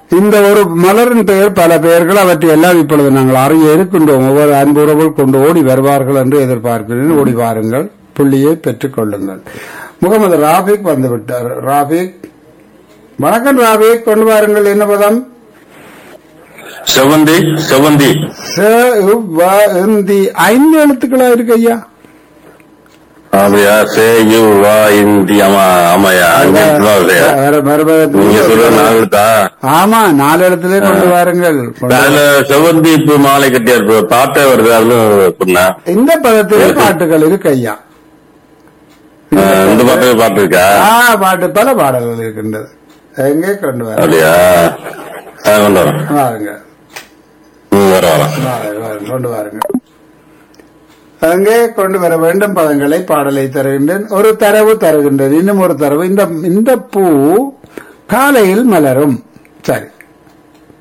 இந்த ஒரு மலரின் பெயர் பல பெயர்கள் அவற்றை எல்லாம் இப்பொழுது நாங்கள் அறிய இருக்கின்றோம் ஒவ்வொரு அன்புறவுகள் கொண்டு ஓடி வருவார்கள் என்று எதிர்பார்க்கிறேன் ஓடி வாருங்கள் புள்ளியை பெற்றுக் கொள்ளுங்கள் முகமது ராபிக் வந்து விட்டார் ராபிக் வணக்கம் ராபிக் கொண்டு வாருங்கள் என்ன பதம் செவந்தி செவந்தி ச, உ, வ, இந்தி ஐந்து எழுத்துக்களா இருக்கு ஐயா அப்படியா சே யு வா இந்தி ஆமா ஆமாயா அஞ்சு எழுத்து தான் வருது. வேற மறுபதத்தில் நீங்க சொல்ற நாலு எழுத்தா ஆமா நாலு இடத்திலே கொண்டு வாருங்கள் கொண்டு அதுல செவந்தி இப்ப மாலை கட்டியா இருப்பு பாட்டே வருது அதுல பொண்ணா இந்த பதத்திலே பாட்டுகள் இருக்கு ஐயா இந்த பாட்டு பாட்டு இருக்கா ஆ பாட்டு பல பாடல்கள் இருக்கின்றது எங்கே கொண்டு வர அப்படியா ஆ, கொண்டு வரேன் வாருங்க ம், வர வரேன் வாருங்க, வாருங்க, கொண்டு வாருங்க அங்கே கொண்டு வர வேண்டும் பதங்களை பாடலை தருகின்றேன் ஒரு தரவு தருகின்றேன் இன்னும் ஒரு தரவு இந்த இந்த பூ காலையில் மலரும் சரி